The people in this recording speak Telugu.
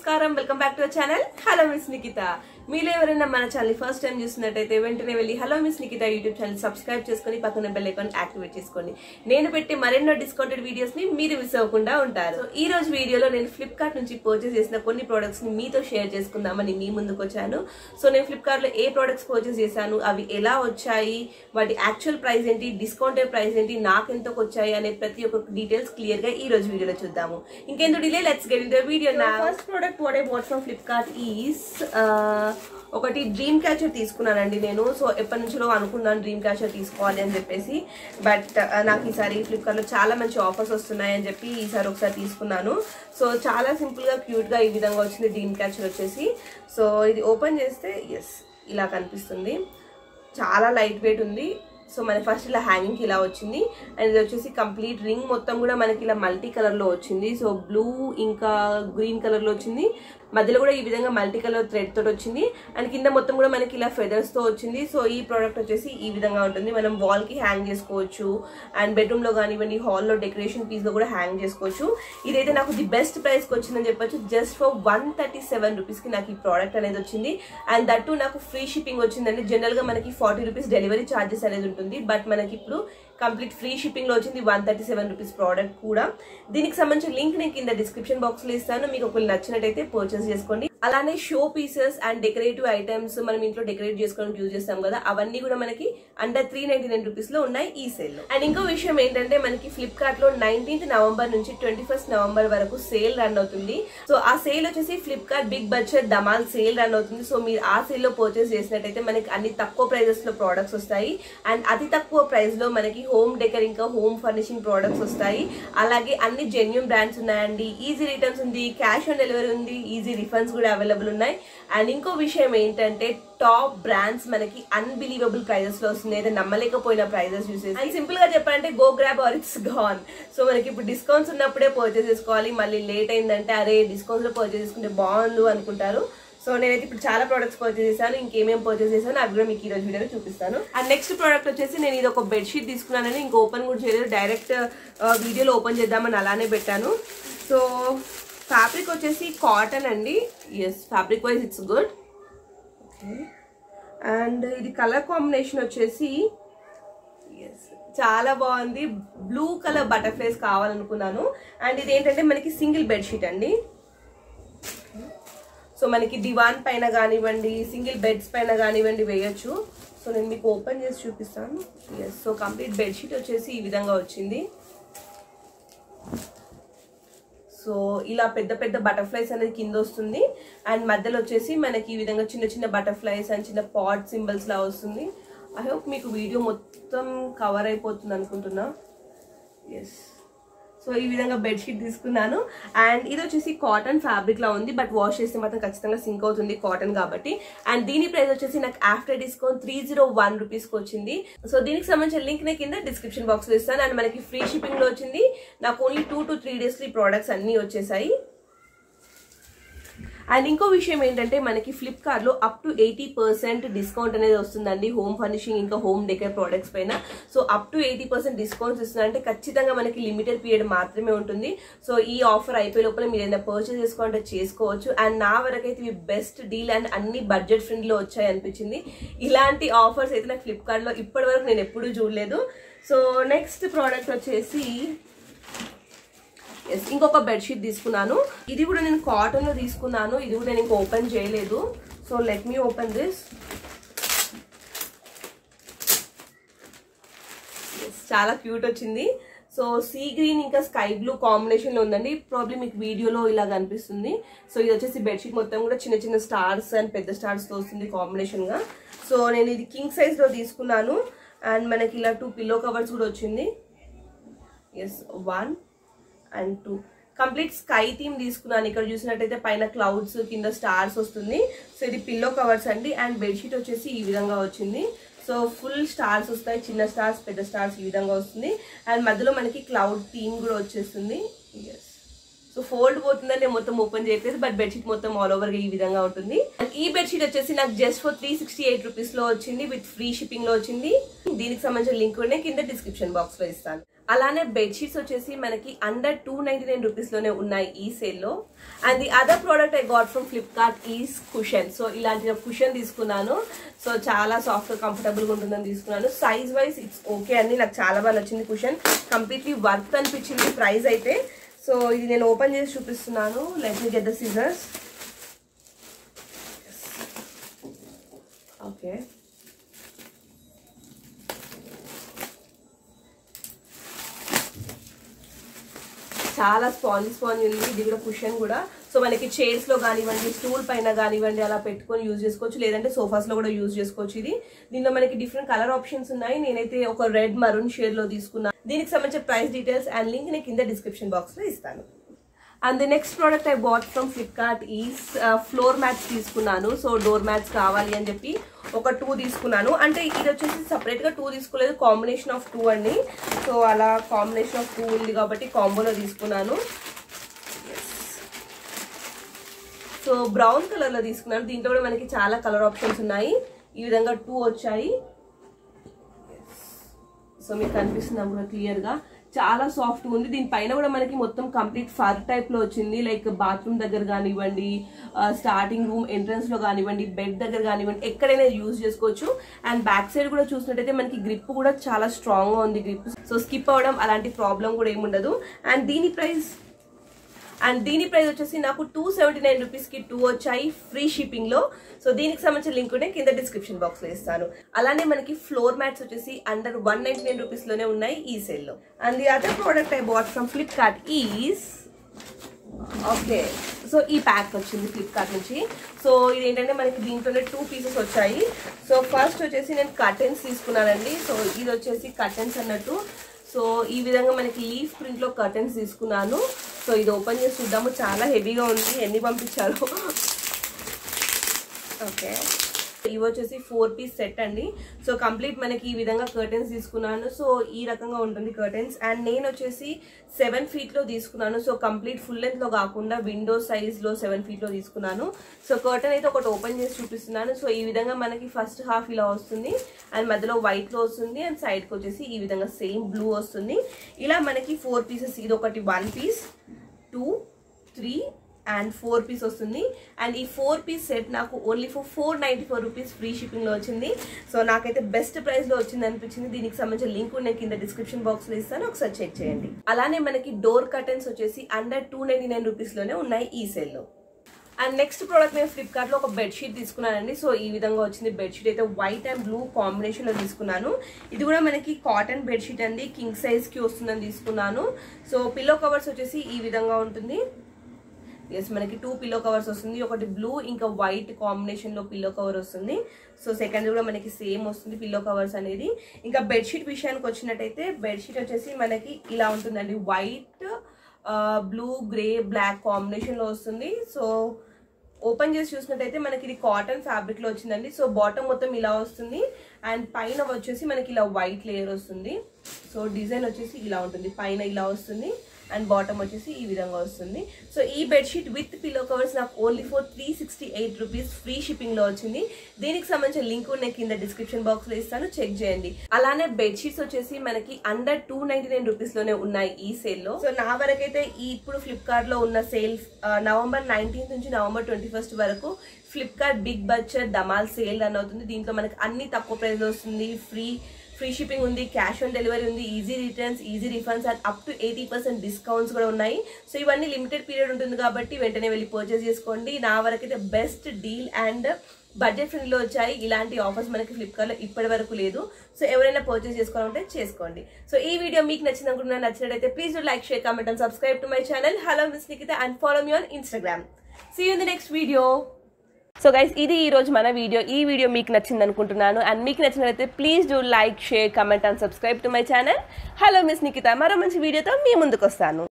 నమస్కారం welcome back to our channel hello miss Nikita మీలో ఎవరైనా మన ఛానల్ ఫస్ట్ టైం చూస్తున్నట్టయితే వెంటనే వెళ్ళి hello miss Nikita YouTube channel subscribe చేసుకొని పక్కన బెల్ ఐకాన్ యాక్టివేట్ చేసుకోండి నేను పెట్టే మరెన్నో డిస్కౌంటెడ్ వీడియోస్ ని మీరు మిస్ అవ్వకుండా ఉంటారు So, ఈ రోజు వీడియోలో నేను ఫ్లిప్కార్ట్ నుంచి పర్చేస్ చేసిన కొన్ని ప్రొడక్ట్స్ ని మీతో షేర్ చేసుకుందామని మీ ముందుకు వచ్చాను సో నేను ఫ్లిప్కార్ట్ లో ఏ ప్రొడక్ట్స్ పర్చేస్ చేశాను అవి ఎలా వచ్చాయి వాటి యాక్చువల్ ప్రైస్ ఏంటి డిస్కౌంటెడ్ ప్రైస్ ఏంటి నాకు ఎంతకు వచ్చాయి అనే ప్రతి ఒక్క డీటెయిల్స్ క్లియర్ గా ఈ రోజు వీడియోలో చూద్దాము ఇంకెందుకు delay let's get in the video నా first product what I what from Flipkart is ఒకటి డ్రీమ్ క్యాచర్ తీసుకున్నానండి నేను సో ఎప్పటి నుంచో అనుకున్నాను డ్రీమ్ క్యాచర్ తీసుకోవాలి అని చెప్పేసి బట్ నాకు ఈసారి ఫ్లిప్కార్ట్ లో చాలా మంచి ఆఫర్స్ వస్తున్నాయి అని చెప్పి ఈసారి ఒకసారి తీసుకున్నాను సో చాలా సింపుల్ గా క్యూట్ గా ఈ విధంగా వచ్చింది డ్రీమ్ క్యాచర్ వచ్చేసి సో ఇది ఓపెన్ చేస్తే ఎస్ ఇలా కనిపిస్తుంది చాలా లైట్ వెయిట్ ఉంది సో మన ఫస్ట్ ఇలా హ్యాంగింగ్ ఇలా వచ్చింది అండ్ ఇది వచ్చేసి కంప్లీట్ రింగ్ మొత్తం కూడా మనకి ఇలా మల్టీ కలర్ లో వచ్చింది సో బ్లూ ఇంకా గ్రీన్ కలర్ లో వచ్చింది మధ్యలో కూడా ఈ విధంగా మల్టీ కలర్ థ్రెడ్ తోటి వచ్చింది అండ్ కింద మొత్తం కూడా మనకి ఇలా ఫెదర్స్ తో వచ్చింది సో ఈ ప్రోడక్ట్ వచ్చేసి ఈ విధంగా ఉంటుంది మనం వాల్ కి హ్యాంగ్ చేసుకోవచ్చు అండ్ బెడ్రూమ్ లో కానివ్వండి హాల్లో డెకరేషన్ పీస్ లో కూడా హ్యాంగ్ చేసుకోవచ్చు ఇదైతే నాకు ది బెస్ట్ ప్రైస్ కి వచ్చిందని చెప్పొచ్చు just for one thirty seven rupees కి నాకు ఈ ప్రోడక్ట్ అనేది వచ్చింది అండ్ దట్టు నాకు ఫ్రీ షిప్పింగ్ వచ్చిందండి జనరల్ గా మనకి ఫార్టీ రూపీస్ డెలివరీ ఛార్జెస్ అనేది ఉంటుంది బట్ మనకి ఇప్పుడు కంప్లీట్ ఫ్రీ షిప్పింగ్ లో వచ్చింది one thirty seven rupees product కూడా దీనికి సంబంధించిన లింక్ నేను కింద డిస్క్రిప్షన్ బాక్స్ లో ఇస్తాను మీకు ఒకవేళ నచ్చినట్టయితే పర్చేస్ చేసుకోండి అలానే show pieces and decorative items మనం ఇంట్లో డెకరేట్ చేసుకోవడానికి యూజ్ చేస్తాం కదా అవన్నీ కూడా మనకి under three ninety nine rupees లో ఉన్నాయి ఈ సేల్ లో అండ్ ఇంకో విషయం ఏంటంటే మనకి ఫ్లిప్కార్ట్ లో నైన్టీన్త్ నవంబర్ నుంచి ట్వంటీ ఫస్ట్ నవంబర్ వరకు సేల్ రన్ అవుతుంది సో ఆ సేల్ వచ్చేసి Flipkart big budget Dhamaal sale run అవుతుంది సో మీరు ఆ సేల్ లో పర్చేస్ చేసినట్టయితే మనకి అన్ని తక్కువ ప్రైజెస్ లో ప్రోడక్ట్స్ వస్తాయి అండ్ అతి తక్కువ ప్రైస్ లో మనకి హోమ్ డెకర్ ఇంకా హోమ్ ఫర్నిషింగ్ ప్రోడక్ట్స్ వస్తాయి అలాగే అన్ని జెన్యున్ బ్రాండ్స్ ఉన్నాయండి ఈజీ రిటర్న్స్ ఉంది క్యాష్ ఆన్ డెలివరీ ఉంది ఈజీ రిఫండ్స్ కూడా అవైలబుల్ ఉన్నాయి అండ్ ఇంకో విషయం ఏంటంటే టాప్ బ్రాండ్స్ మనకి అన్బిలీవబుల్ ప్రైజెస్ లో వస్తుంది అయితే నమ్మలేకపోయిన ప్రైజెస్ చూసేసి అండ్ సింపుల్ గా చెప్పాలంటే go grab or it's gone so మనకి ఇప్పుడు డిస్కౌంట్స్ ఉన్నప్పుడే పర్చేస్ చేసుకోవాలి మళ్ళీ లేట్ అయిందంటే అరే డిస్కౌంట్స్ లో పర్చేస్ చేసుకుంటే బాగుండు అనుకుంటారు సో నేనైతే ఇప్పుడు చాలా ప్రోడక్ట్స్ పర్చేస్ చేశాను ఇంకేమేం పర్చేస్ చేశాను అవి కూడా మీకు ఈ రోజు వీడియోలో చూపిస్తాను అండ్ నెక్స్ట్ ప్రోడక్ట్ వచ్చేసి నేను ఇది ఒక బెడ్షీట్ తీసుకున్నానని ఇంక ఓపెన్ కూడా చేయలేదు డైరెక్ట్ వీడియోలో ఓపెన్ చేద్దామని అలానే పెట్టాను సో ఫ్యాబ్రిక్ వచ్చేసి కాటన్ అండి yes fabric wise it's good okay and ఇది కలర్ కాంబినేషన్ వచ్చేసి ఎస్ చాలా బాగుంది బ్లూ కలర్ బటర్ఫ్లైస్ కావాలనుకున్నాను అండ్ ఇది ఏంటంటే మనకి సింగిల్ బెడ్షీట్ అండి సో మనకి దివాన్ పైన కానివ్వండి సింగిల్ బెడ్స్ పైన కానివ్వండి వేయొచ్చు సో నేను మీకు ఓపెన్ చేసి చూపిస్తాను ఎస్ సో కంప్లీట్ బెడ్షీట్ వచ్చేసి ఈ విధంగా వచ్చింది సో ఇలా పెద్ద పెద్ద బటర్ఫ్లైస్ అనేది కింద వస్తుంది అండ్ మధ్యలో వచ్చేసి మనకి ఈ విధంగా చిన్న చిన్న బటర్ఫ్లైస్ అండ్ చిన్న పాట్ సింబల్స్ లా వస్తుంది ఐ హోప్ మీకు వీడియో మొత్తం కవర్ అయిపోతుంది అనుకుంటున్నా ఎస్ సో ఈ విధంగా బెడ్షీట్ తీసుకున్నాను అండ్ ఇది వచ్చేసి కాటన్ ఫ్యాబ్రిక్ లా ఉంది బట్ వాష్ చేస్తే మాత్రం ఖచ్చితంగా సింక్ అవుతుంది కాటన్ కాబట్టి అండ్ దీని ప్రైస్ వచ్చేసి నాకు after discount three zero one rupees కి వచ్చింది సో దీనికి సంబంధించిన లింక్ నేను కింద డిస్క్రిప్షన్ బాక్స్ లో ఇస్తాను అండ్ మనకి ఫ్రీ షిప్పింగ్ లో వచ్చింది నాకు only two to three days లో ఈ ప్రోడక్ట్స్ అన్ని వచ్చేసాయి అండ్ ఇంకో విషయం ఏంటంటే మనకి ఫ్లిప్కార్ట్ లో up to eighty percent discount అనేది వస్తుందండి హోమ్ ఫర్నిషింగ్ ఇంకా హోమ్ డెకర్ ప్రోడక్ట్స్ పైన so up to eighty percent discounts ఇస్తుందంటే ఖచ్చితంగా మనకి లిమిటెడ్ పీరియడ్ మాత్రమే ఉంటుంది సో ఈ ఆఫర్ అయిపోయే లోపల మీరు ఏదైనా పర్చేస్ చేసుకోవాలంటే చేసుకోవచ్చు అండ్ నా వరకు అయితే ఇవి బెస్ట్ డీల్ అండ్ అన్ని బడ్జెట్ ఫ్రెండ్లో వచ్చాయి అనిపించింది ఇలాంటి ఆఫర్స్ అయితే నాకు ఫ్లిప్కార్ట్ లో ఇప్పటి వరకు నేను ఎప్పుడూ చూడలేదు సో నెక్స్ట్ ప్రోడక్ట్ వచ్చేసి ఎస్ ఇంకొక బెడ్షీట్ తీసుకున్నాను ఇది కూడా నేను కాటన్ లో తీసుకున్నాను ఇది కూడా నేను ఇంకా ఓపెన్ చేయలేదు so let me open this చాలా క్యూట్ వచ్చింది సో సీ గ్రీన్ ఇంకా స్కై బ్లూ కాంబినేషన్ లో ఉందండి ప్రాబ్లమ్ మీకు వీడియోలో ఇలా కనిపిస్తుంది సో ఇది వచ్చేసి బెడ్షీట్ మొత్తం కూడా చిన్న చిన్న స్టార్స్ అండ్ పెద్ద స్టార్స్ తో వస్తుంది కాంబినేషన్ గా సో నేను ఇది కింగ్ సైజ్ లో తీసుకున్నాను అండ్ మనకి ఇలా టూ పిల్లో కవర్స్ కూడా వచ్చింది yes one and two complete sky theme తీసుకున్నాను ఇక్కడ చూసినట్టయితే పైన క్లౌడ్స్ కింద స్టార్స్ వస్తుంది సో ఇది పిల్లో కవర్స్ అండి అండ్ బెడ్షీట్ వచ్చేసి ఈ విధంగా వచ్చింది సో ఫుల్ స్టార్స్ వస్తాయి చిన్న స్టార్స్ పెద్ద స్టార్స్ ఈ విధంగా వస్తుంది అండ్ మధ్యలో మనకి క్లౌడ్ థీమ్ కూడా వచ్చేస్తుంది ఎస్ సో ఫోల్డ్ పోతుందని నేను మొత్తం ఓపెన్ చేయట్లేదు బట్ బెడ్షీట్ మొత్తం ఆల్ ఓవర్ గా ఈ విధంగా ఉంటుంది And ఈ బెడ్షీట్ వచ్చేసి నాకు just for three sixty eight rupees లో వచ్చింది విత్ ఫ్రీ షిప్పింగ్ లో వచ్చింది దీనికి సంబంధించిన లింక్ కూడా నేను కింద డిస్క్రిప్షన్ బాక్స్ లో ఇస్తాను అలానే బెడ్షీట్స్ వచ్చేసి మనకి under two ninety nine rupees లోనే ఉన్నాయి ఈ సేల్ లో and the other product I got from Flipkart is cushion so ఇలాంటి కుషన్ తీసుకున్నాను సో చాలా సాఫ్ట్ కంఫర్టబుల్ గా ఉంటుందని తీసుకున్నాను సైజ్ వైజ్ ఇట్స్ ఓకే అండి నాకు చాలా బాగా నచ్చింది కుషన్ కంప్లీట్లీ వర్త్ అనిపించింది ప్రైస్ అయితే సో ఇది నేను ఓపెన్ చేసి చూపిస్తున్నాను let me get the scissors okay చాలా స్పాంజ్ స్పాంజ్ ఉంది ఇది కూడా కుషన్ కూడా సో మనకి చైర్స్ లో కానివ్వండి స్టూల్ పైన కానివ్వండి అలా పెట్టుకొని యూజ్ చేసుకోవచ్చు లేదంటే సోఫాస్ లో కూడా యూజ్ చేసుకోవచ్చు ఇది దీనిలో మనకి డిఫరెంట్ కలర్ ఆప్షన్స్ ఉన్నాయి నేనైతే ఒక రెడ్ మరూన్ షేడ్ లో తీసుకున్నాను దీనికి సంబంధించిన ప్రైస్ డీటెయిల్స్ అండ్ లింక్ నేను కింద డిస్క్రిప్షన్ బాక్స్ లో ఇస్తాను and the next product I bought from Flipkart is floor mats తీసుకున్నాను సో డోర్ మ్యాట్స్ కావాలి అని చెప్పి ఒక టూ తీసుకున్నాను అంటే ఇది వచ్చేసి సపరేట్ గా టూ తీసుకోలేదు కాంబినేషన్ ఆఫ్ టూ అండి సో అలా కాంబినేషన్ ఆఫ్ టూ ఉంది కాబట్టి కాంబోలో తీసుకున్నాను సో బ్రౌన్ కలర్ లో తీసుకున్నాను దీంట్లో కూడా మనకి చాలా కలర్ ఆప్షన్స్ ఉన్నాయి ఈ విధంగా టూ వచ్చాయి సో మీకు కనిపిస్తుంది కూడా క్లియర్ గా చాలా సాఫ్ట్ ఉంది దీనిపైన కూడా మనకి మొత్తం కంప్లీట్ ఫర్ టైప్ లో వచ్చింది లైక్ బాత్రూమ్ దగ్గర కానివ్వండి స్టార్టింగ్ రూమ్ ఎంట్రన్స్ లో కానివ్వండి బెడ్ దగ్గర కానివ్వండి ఎక్కడైనా యూజ్ చేసుకోవచ్చు అండ్ బ్యాక్ సైడ్ కూడా చూసినట్టయితే మనకి గ్రిప్ కూడా చాలా స్ట్రాంగ్ గా ఉంది గ్రిప్ సో స్కిప్ అవ్వడం అలాంటి ప్రాబ్లం కూడా ఏముండదు అండ్ దీని ప్రైస్ అండ్ దీని ప్రైస్ వచ్చేసి నాకు టూ సెవెంటీ నైన్ రూపీస్ కి టూ వచ్చాయి ఫ్రీ షిప్పింగ్ లో సో దీనికి సంబంధించిన లింక్ కూడా కింద డిస్క్రిప్షన్ బాక్స్ లో ఇస్తాను అలానే మనకి ఫ్లోర్ మ్యాట్స్ వచ్చేసి under one ninety nine rupees లోనే ఉన్నాయి ఈ సేల్ లో and the other product I bought from Flipkart is okay so ఈ ప్యాక్ వచ్చింది ఫ్లిప్కార్ట్ నుంచి సో ఇది ఏంటంటే మనకి దీంట్లోనే టూ పీసెస్ వచ్చాయి సో ఫస్ట్ వచ్చేసి నేను కర్టెన్స్ తీసుకున్నానండి సో ఇది వచ్చేసి కర్టెన్స్ అన్నట్టు సో ఈ విధంగా మనకి లీఫ్ ప్రింట్ లో కర్టెన్స్ తీసుకున్నాను సో ఇది ఓపెన్ చేసి చూద్దాము చాలా హెవీగా ఉంది ఎన్ని పంపించారు ఓకే ఇవి వచ్చేసి ఫోర్ పీస్ సెట్ అండి సో కంప్లీట్ మనకి ఈ విధంగా కర్టెన్స్ తీసుకున్నాను సో ఈ రకంగా ఉంటుంది కర్టెన్స్ అండ్ నేను వచ్చేసి సెవెన్ ఫీట్ లో తీసుకున్నాను సో కంప్లీట్ ఫుల్ లెంత్ లో కాకుండా విండో సైజ్ లో సెవెన్ ఫీట్ లో తీసుకున్నాను సో కర్టెన్ అయితే ఒకటి ఓపెన్ చేసి చూపిస్తున్నాను సో ఈ విధంగా మనకి ఫస్ట్ హాఫ్ ఇలా వస్తుంది అండ్ మధ్యలో వైట్ లో వస్తుంది అండ్ సైడ్ కి వచ్చేసి ఈ విధంగా సేమ్ బ్లూ వస్తుంది ఇలా మనకి ఫోర్ పీసెస్ ఇది ఒకటి one piece two three and four piece వస్తుంది అండ్ ఈ ఫోర్ పీస్ సెట్ నాకు only for four ninety four rupees free షిప్పింగ్లో వచ్చింది సో నాకైతే బెస్ట్ ప్రైస్లో వచ్చింది అనిపించింది దీనికి సంబంధించిన లింక్ నేను కింద డిస్క్రిప్షన్ బాక్స్లో ఇస్తాను ఒకసారి చెక్ చేయండి అలానే మనకి డోర్ కర్టన్స్ వచ్చేసి అండర్ టూ నైంటీ నైన్ రూపీస్లోనే ఉన్నాయి ఈ సేల్లో అండ్ నెక్స్ట్ ప్రోడక్ట్ నేను ఫ్లిప్కార్ట్ లో ఒక బెడ్షీట్ తీసుకున్నానండి సో ఈ విధంగా వచ్చింది బెడ్షీట్ అయితే వైట్ అండ్ బ్లూ కాంబినేషన్ లో తీసుకున్నాను ఇది కూడా మనకి కాటన్ బెడ్షీట్ అండి కింగ్ సైజ్ కి వస్తుందని తీసుకున్నాను సో పిల్లో కవర్స్ వచ్చేసి ఈ విధంగా ఉంటుంది ఎస్ మనకి టూ పిల్లో కవర్స్ వస్తుంది ఒకటి బ్లూ ఇంకా వైట్ కాంబినేషన్ లో పిల్లో కవర్ వస్తుంది సో సెకండ్ కూడా మనకి సేమ్ వస్తుంది పిల్లో కవర్స్ అనేది ఇంకా బెడ్షీట్ విషయానికి వచ్చినట్టయితే బెడ్షీట్ వచ్చేసి మనకి ఇలా ఉంటుందండి white blue grey black combination లో వస్తుంది సో ఓపెన్ చేసి చూసినట్టయితే మనకి ఇది కాటన్ ఫ్యాబ్రిక్ లో వచ్చిందండి సో బాటమ్ మొత్తం ఇలా వస్తుంది అండ్ పైన వచ్చేసి మనకి ఇలా వైట్ లేయర్ వస్తుంది సో డిజైన్ వచ్చేసి ఇలా ఉంటుంది పైన ఇలా వస్తుంది అండ్ బాటమ్ వచ్చేసి ఈ విధంగా వస్తుంది సో ఈ బెడ్షీట్ విత్ పిల్లో కవర్స్ నాకు only for three sixty eight rupees free shipping లో వచ్చింది దీనికి సంబంధించిన లింక్ నేను కింద డిస్క్రిప్షన్ బాక్స్ లో ఇస్తాను చెక్ చేయండి అలానే బెడ్షీట్స్ వచ్చేసి మనకి under two ninety nine rupees లోనే ఉన్నాయి ఈ సేల్ లో సో నా వరకైతే ఈ ఇప్పుడు ఫ్లిప్కార్ట్ లో ఉన్న సేల్ నవంబర్ నైన్టీన్త్ నుంచి నవంబర్ ట్వంటీ ఫస్ట్ వరకు Flipkart big budget Dhamaal sale run అవుతుంది దీంట్లో మనకి అన్ని తక్కువ ప్రైస్ వస్తుంది ఫ్రీ ఫ్రీ షిప్పింగ్ ఉంది క్యాష్ ఆన్ డెలివరీ ఉంది easy returns easy refunds and up to eighty percent discounts కూడా ఉన్నాయి సో ఇవన్నీ లిమిటెడ్ పీరియడ్ ఉంటుంది కాబట్టి వెంటనే వెళ్ళి పర్చేస్ చేసుకోండి నా వరకైతే best deal and budget friendly వచ్చాయి ఇలాంటి ఆఫర్స్ మనకి ఫ్లిప్కార్ట్లో ఇప్పటి వరకు లేదు సో ఎవరైనా పర్చేస్ చేసుకోవాలంటే చేసుకోండి సో ఈ వీడియో మీకు నచ్చింది అనుకుంటున్నా నచ్చినట్టయితే please like share comment and subscribe to my channel hello miss Nikita and follow me on Instagram see in the next video so guys ఇది ఈ రోజు మన వీడియో ఈ వీడియో మీకు నచ్చింది అనుకుంటున్నాను అండ్ మీకు నచ్చినట్లయితే please do like share comment and subscribe to my channel hello miss Nikita మరో మంచి వీడియోతో మీ ముందుకు వస్తాను